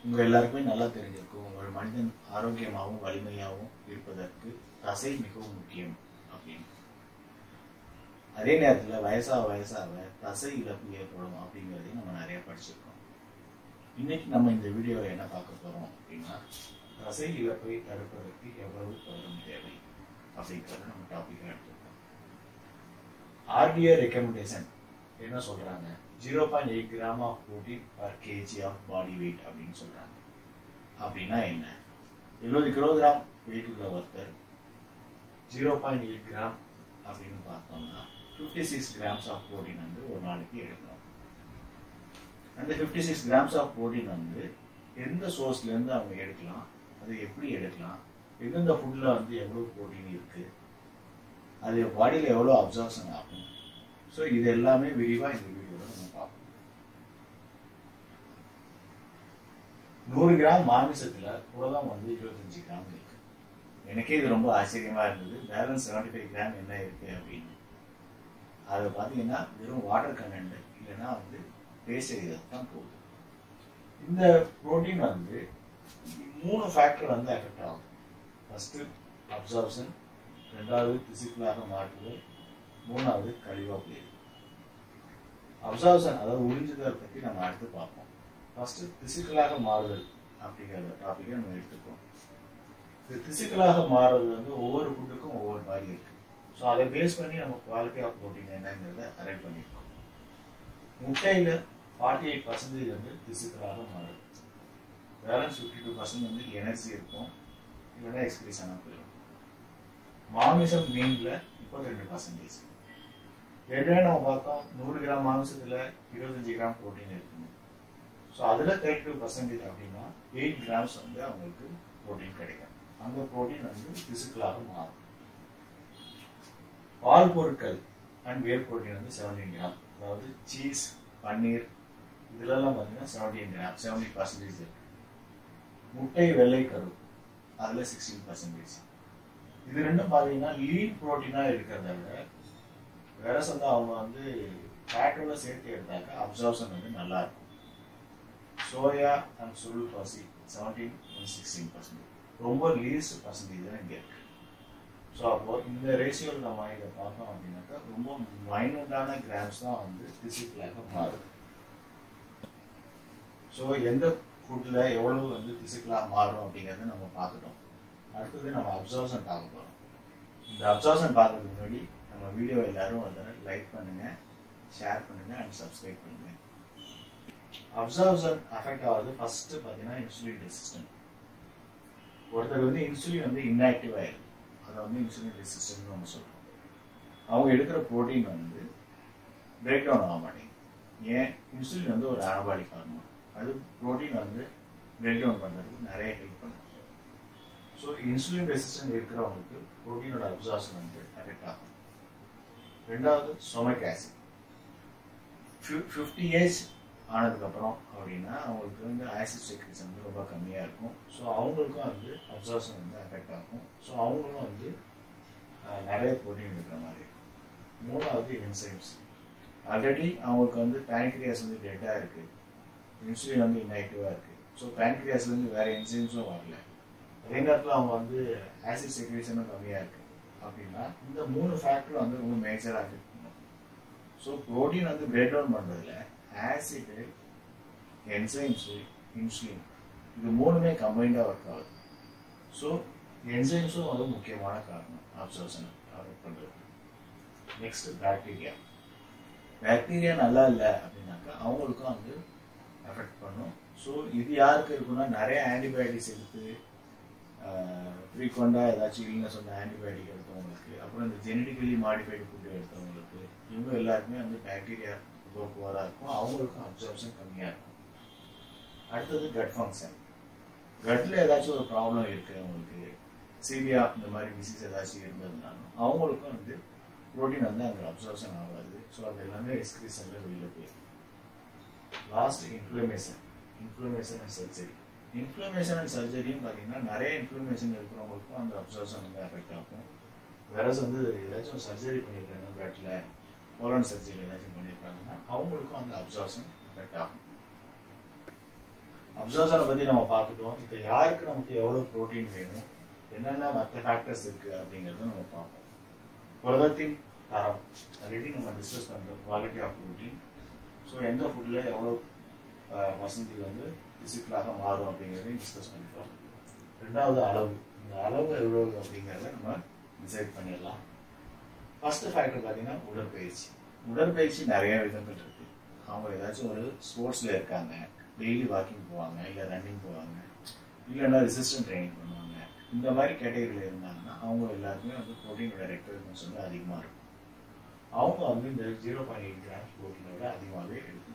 உங்கள் எல்லாருக்குமே நல்லா தெரிஞ்சிருக்கும் உங்கள் மனிதன் ஆரோக்கியமாகவும் வலிமையாகவும் இருப்பதற்கு தசை மிகவும் முக்கியம் அப்படின்னு அதே நேரத்தில் வயசாக வயசாக தசை இழப்பு ஏற்படும் அப்படிங்கிறதையும் நம்ம நிறைய படிச்சிருக்கோம் இன்னைக்கு நம்ம இந்த வீடியோவில் என்ன பார்க்க போகிறோம் அப்படின்னா தசை இழப்பை தடுப்பதற்கு எவ்வளவு பருவம் தேவை அப்படிங்கிறத நம்ம டாபிக்காக எடுத்துருக்கோம் ஆர்டிஏ ரெக்கமெண்டேஷன் என்ன சொல்கிறாங்க zero point eight gram of protein per KG of body weight அப்படின்னு சொல்கிறாங்க அப்படின்னா என்ன எழுபது கிலோகிராம் வெயிட் உள்ள ஒருத்தர் ஜீரோ பாயிண்ட் எயிட் கிராம் அப்படின்னு பார்த்தோம்னா fifty six grams of protein வந்து ஒரு நாளைக்கு எடுக்கணும் அந்த fifty six grams of protein வந்து எந்த சோர்ஸ்லேருந்து அவங்க எடுக்கலாம் அது எப்படி எடுக்கலாம் எந்தெந்த ஃபுட்டில் வந்து எவ்வளோ ப்ரோட்டீன் இருக்குது அது பாடியில் எவ்வளோ அப்சர்ஷன் ஆகும் ஸோ இது எல்லாமே விரிவாக இந்த வீடியோவில் நம்ம பார்ப்போம் நூறு கிராம் மாமிசத்தில் புரதம் வந்து இருபத்தஞ்சு கிராம் இருக்கு எனக்கே இது ரொம்ப ஆச்சரியமா இருந்தது பேலன்ஸ் செவன்டி ஃபைவ் கிராம் என்ன இருக்கு அப்படின்னு அதை பார்த்தீங்கன்னா வெறும் வாட்டர் கண்டென்ட் இல்லைன்னா வந்து பேஸ்ட் தான் போகுது இந்த புரோட்டீன் வந்து மூணு ஃபேக்டர் வந்து எஃபெக்ட் ஆகும் ஃபர்ஸ்ட் அப்சார்ப்ஷன் ரெண்டாவது பிசிக்கலாக மாற்றுதல் மூணாவது கழிவா போயிடுது அப்சார்ப்ஷன் அதாவது உறிஞ்சுதல் பற்றி நம்ம அடுத்து பார்ப்போம் ஃபர்ஸ்ட் பிசிக்கலாக மாறுதல் அப்படிங்கிற டாப்பிக்கை நம்ம எடுத்துப்போம் இது பிசிக்கலாக மாறுறது வந்து ஒவ்வொரு ஃபுட்டுக்கும் ஒவ்வொரு மாதிரி இருக்கு ஸோ அதை பேஸ் பண்ணி நம்ம குவாலிட்டி ஆஃப் ப்ரோட்டீன் என்னங்கிறத அரேஞ்ச் பண்ணியிருக்கோம் முட்டையில் ஃபார்ட்டி எயிட் பர்சன்டேஜ் வந்து பிசிக்கலாக மாறுது பேலன்ஸ் ஃபிஃப்டி டூ பர்சன்ட் வந்து எனர்ஜி இருக்கும் இல்லைன்னா எக்ஸ்பிரஸ் ஆனால் போயிடும் மாமிசம் மீனில் முப்பத்தி ரெண்டு பர்சன்டேஜ் ஏற்கனவே நம்ம பார்த்தோம் நூறு கிராம் மாமிசத்தில் இருபத்தஞ்சி கிராம் ப்ரோட்டீன் இருக்குங்க ஸோ அதில் தேர்ட்டி டூ பர்சன்டேஜ் அப்படின்னா எயிட் கிராம்ஸ் வந்து அவங்களுக்கு ப்ரோட்டீன் கிடைக்கும் அந்த ப்ரோட்டீன் வந்து பிசிக்கலாக மாறும் பால் பொருட்கள் அண்ட் வேர் ப்ரோட்டீன் வந்து செவன்டீன் கிராம் அதாவது சீஸ் பன்னீர் இதுலலாம் பார்த்தீங்கன்னா செவன்டீன் கிராம் செவன்டி பர்சன்டேஜ் இருக்கு முட்டை வெள்ளை கரு அதில் சிக்ஸ்டீன் பர்சன்டேஜ் இது ரெண்டும் பார்த்தீங்கன்னா லீன் ப்ரோட்டீனாக இருக்கிறத விட வேற வந்து அவங்க வந்து ஃபேட்டோட சேர்த்து எடுத்தாக்க அப்சர்ப்ஷன் வந்து நல்லா இருக்கும் சோயா அண்ட் சுருள் பசி செவன்டீன் அண்ட் சிக்ஸ்டீன் பர்சன்டேஜ் ரொம்ப லீஸ்ட் பர்சன்டேஜ் தான் இங்கே இருக்கு ஸோ அப்போ இந்த ரேஷியோவில் நம்ம இதை பார்த்தோம் அப்படின்னாக்கா ரொம்ப மைனூட்டான கிராம்ஸ் தான் வந்து பிசிக்கலாக மாறுது ஸோ எந்த ஃபுட்டில் எவ்வளவு வந்து பிசிக்கலாக மாறும் அப்படிங்கிறத நம்ம பார்த்துட்டோம் அடுத்தது நம்ம அப்சர்வன் பார்க்க போகிறோம் இந்த அப்சர்வன் பார்க்கறதுக்கு முன்னாடி நம்ம வீடியோ எல்லாரும் வந்து லைக் பண்ணுங்க ஷேர் பண்ணுங்க அண்ட் சப்ஸ்கிரைப் பண்ணுங்க அப்சர்வன் அஃபெக்ட் ஆகுது ஃபர்ஸ்ட் பார்த்தீங்கன்னா இன்சுலின் ரெசிஸ்டன்ட் ஒருத்தர் வந்து இன்சுலின் வந்து இன்ஆக்டிவ் ஆயிருக்கு அதை வந்து இன்சுலின் ரெசிஸ்டன்ட் நம்ம சொல்றோம் அவங்க எடுக்கிற ப்ரோட்டீன் வந்து பிரேக் டவுன் ஆக மாட்டேங்குது ஏன் இன்சுலின் வந்து ஒரு ஆனபாடி ஹார்மோன் அது ப்ரோட்டீன் வந்து பிரேக் டவுன் பண்ணுறதுக்கு நிறைய ஹெல்ப் பண்ணும் ஸோ இன்சுலின் ரெசிஸ்டன்ட் இருக்கிறவங்களுக்கு ப்ரோட்டீனோட அப்சார்ஷன் வந்து அஃபெக்ட் ஆகும் ரெண்டாவது சொமக் ஆசிட் ஃபிஃப்டி ஏஜ் ஆனதுக்கப்புறம் அப்படின்னா அவங்களுக்கு வந்து ஆசிட் செக்ரேஷன் வந்து ரொம்ப கம்மியாக இருக்கும் ஸோ அவங்களுக்கும் வந்து அப்சார்ஷன் வந்து அஃபெக்ட் ஆகும் ஸோ அவங்களும் வந்து நிறைய ப்ரோட்டீன் இருக்கிற மாதிரி இருக்கும் மூணாவது என்சைம்ஸ் ஆல்ரெடி அவங்களுக்கு வந்து பேன்க்ரியாஸ் வந்து டெட்டாக இருக்குது இன்சுலின் வந்து இன்ஆக்டிவாக இருக்குது ஸோ பேன்க்ரியாஸ்லேருந்து வேறு என்சைம்ஸும் வரல அதே நேரத்தில் அவங்க வந்து ஆசிட் செக்ரேஷனும் கம்மியாக இருக்குது அப்படின்னா இந்த மூணு ஃபேக்டர் வந்து ரொம்ப மேஜராக அஃபெக்ட் பண்ணும் ஸோ ப்ரோட்டீன் வந்து பிரேக் டவுன் பண்ணுறதுல ஆசிடு என்சைம்ஸு இன்சுலின் இது மூணுமே கம்பைண்டாக ஒர்க் ஆகுது ஸோ என்சைம்ஸும் வந்து முக்கியமான காரணம் அப்சர்ஷன் அஃபெக்ட் பண்ணுறது நெக்ஸ்ட் பாக்டீரியா பாக்டீரியா நல்லா இல்லை அப்படின்னாக்கா அவங்களுக்கும் வந்து அஃபெக்ட் பண்ணும் ஸோ இது யாருக்கு இருக்குன்னா நிறைய ஆன்டிபயோட்டிக்ஸ் எடுத்து ஃப்ரீக்வெண்ட்டாக ஏதாச்சும் இல்னஸ் வந்து ஆன்டிபயோட்டிக் எடுத்தவங்களுக்கு அப்புறம் இந்த ஜெனட்டிக்கலி மாடிஃபைடு ஃபுட்டு எடுத்தவங்களுக்கு இவங்க எல்லாருமே வந்து பாக்டீரியா ரொம்ப புவராக இருக்கும் அவங்களுக்கும் அப்சர்ப்ஷன் கம்மியாக இருக்கும் அடுத்தது கட் ஃபங்க்ஷன் கட்டில் ஏதாச்சும் ஒரு ப்ராப்ளம் இருக்குது அவங்களுக்கு சீரியா இந்த மாதிரி டிசீஸ் ஏதாச்சும் இருந்ததுனாலும் அவங்களுக்கும் வந்து ப்ரோட்டீன் வந்து அங்கே அப்சர்ப்ஷன் ஆகாது ஸோ அது எல்லாமே எக்ஸ்கிரீஷனில் வெளியில் போயிடும் last inflammation inflammation and surgery inflammation and சர்ஜரியும் பார்த்தீங்கன்னா நிறைய இன்ஃப்ளமேஷன் இருக்கிறவங்களுக்கும் அந்த அப்சர்ஷன் வந்து அஃபெக்ட் ஆகும் வேற வந்து ஏதாச்சும் சர்ஜரி பண்ணியிருக்காங்க கட்டில் கோலன் சர்ஜரி ஏதாச்சும் பண்ணியிருக்காங்கன்னா அவங்களுக்கும் அந்த அப்சர்ஷன் அஃபெக்ட் ஆகும் அப்சர்வனை பற்றி நம்ம பார்த்துட்டோம் இப்போ யாருக்கு நமக்கு எவ்வளோ ப்ரோட்டீன் வேணும் என்னென்ன மற்ற ஃபேக்டர்ஸ் இருக்குது அப்படிங்கிறத நம்ம பார்ப்போம் புரதத்தின் தரம் ஆல்ரெடி நம்ம டிஸ்கஸ் பண்ணுறோம் குவாலிட்டி ஆஃப் ப்ரோட்டீன் ஸோ எந்த ஃபுட்டில் எவ்வளோ வசந்தி வந்து பிசிக்கலாக மாறும் அப்படிங்கிறதையும் டிஸ்கஸ் பண்ணிட்டோம் ரெண்டாவது அளவு இந்த அளவு எவ்வளோ அப்படிங்கிறத நம்ம டிசைட் பண்ணிடலாம் ஃபர்ஸ்ட் ஃபேக்டர் பார்த்தீங்கன்னா உடற்பயிற்சி உடற்பயிற்சி நிறைய விதங்கள் இருக்கு அவங்க ஏதாச்சும் ஒரு ஸ்போர்ட்ஸில் இருக்காங்க டெய்லி வாக்கிங் போவாங்க இல்லை ரன்னிங் போவாங்க இல்லைன்னா ரெசிஸ்டன்ட் ட்ரைனிங் பண்ணுவாங்க இந்த மாதிரி கேட்டகரியில் இருந்தாங்கன்னா அவங்க எல்லாருக்குமே வந்து ப்ரோட்டீனோட ரெக்குவயர்மெண்ட்ஸ் வந்து அதிகமாக இருக்கும் அவங்க வந்து இந்த ஜீரோ பாயிண்ட் எயிட் கிராம்ஸ் ப்ரோட்டீனோட அதிகமாகவே எடுக்கணும்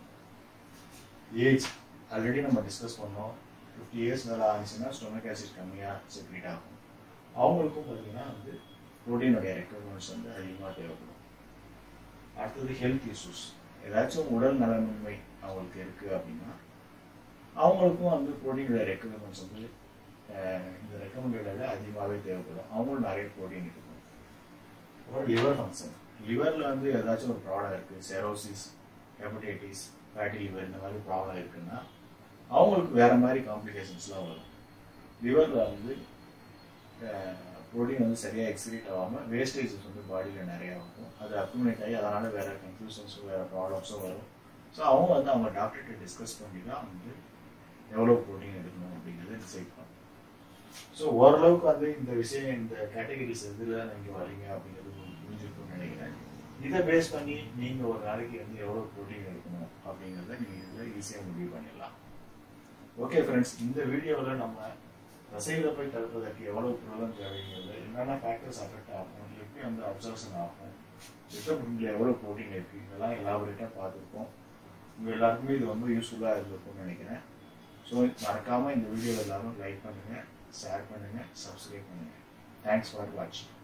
ஏஜ் ஆல்ரெடி நம்ம டிஸ்கஸ் பண்ணோம் ஃபிஃப்டி இயர்ஸ் மேலே ஆனிச்சுன்னா ஸ்டொமக் ஆசிட் கம்மியாக செக்ரேட் ஆகும் அவங்களுக்கும் பார்த்தீங்கன்னா வந்து ப்ரோட்டீனுடைய ரெக்குவயர்மெண்ட்ஸ் வந்து அதிகமாக தேவைப்படும் அடுத்தது ஹெல்த் இஷ்யூஸ் ஏதாச்சும் உடல் நலமின்மை அவங்களுக்கு இருக்குது அப்படின்னா அவங்களுக்கும் வந்து ப்ரோட்டீனுடைய ரெக்குவயர்மெண்ட்ஸ் வந்து இந்த ரெக்கமெண்டடை அதிகமாகவே தேவைப்படும் அவங்களும் நிறைய ப்ரோட்டீன் எடுக்கணும் அப்புறம் லிவர் ஃபங்க்ஷன் லிவரில் வந்து ஏதாச்சும் ஒரு ப்ராப்ளம் இருக்குது செரோசிஸ் ஹெப்படைட்டிஸ் ஃபேட்டி லிவர் இந்த மாதிரி ப்ராப்ளம் இருக்குன்னா அவங்களுக்கு வேற மாதிரி காம்ப்ளிகேஷன்ஸ்லாம் வரும் லிவரில் வந்து ப்ரோட்டீன் வந்து சரியாக எக்ஸிக்ரீட் ஆகாமல் வேஸ்டேஜஸ் வந்து பாடியில் நிறையா வரும் அது அக்குமுலேட் ஆகி அதனால் வேறு கன்ஃபியூஷன்ஸும் வேறு ப்ராப்ளம்ஸும் வரும் ஸோ அவங்க வந்து அவங்க டாக்டர்கிட்ட டிஸ்கஸ் பண்ணி தான் வந்து எவ்வளோ ப்ரோட்டீன் எடுக்கணும் அப்படிங்கிறத டிசைட் பண்ணணும் ஸோ ஓரளவுக்கு வந்து இந்த விஷயம் இந்த கேட்டகரிஸ் எதில் நீங்கள் வரீங்க அப்படிங்கிறது உங்களுக்கு புரிஞ்சிருக்கும்னு நினைக்கிறேன் இதை பேஸ் பண்ணி நீங்கள் ஒரு நாளைக்கு வந்து எவ்வளோ ப்ரோட்டீன் எடுக்கணும் அப்படிங்கிறத நீங்கள் இதில் ஈஸியாக முடிவு பண்ணிடலாம் ஓகே ஃப்ரெண்ட்ஸ் இந்த வீடியோவில் நம்ம தசையிழப்பை தடுப்பதற்கு எவ்வளவு புரதம் தேவைங்கிறது என்னென்ன ஃபேக்டர்ஸ் அஃபெக்ட் ஆகும் எப்படி வந்து அப்சர்வேஷன் ஆகும் சித்தப்பொருளில் எவ்வளோ ப்ரோட்டீன் இருக்குது இதெல்லாம் எலாபரேட்டாக பார்த்துருக்கோம் உங்கள் எல்லாருக்குமே இது ரொம்ப யூஸ்ஃபுல்லாக இருந்திருக்கும்னு நினைக்கிறேன் ஸோ மறக்காமல் இந்த வீடியோ எல்லாரும் லைக் பண்ணுங்கள் ஷேர் பண்ணுங்கள் சப்ஸ்கிரைப் பண்ணுங்கள் தேங்க்ஸ் ஃபார் வாட்சிங்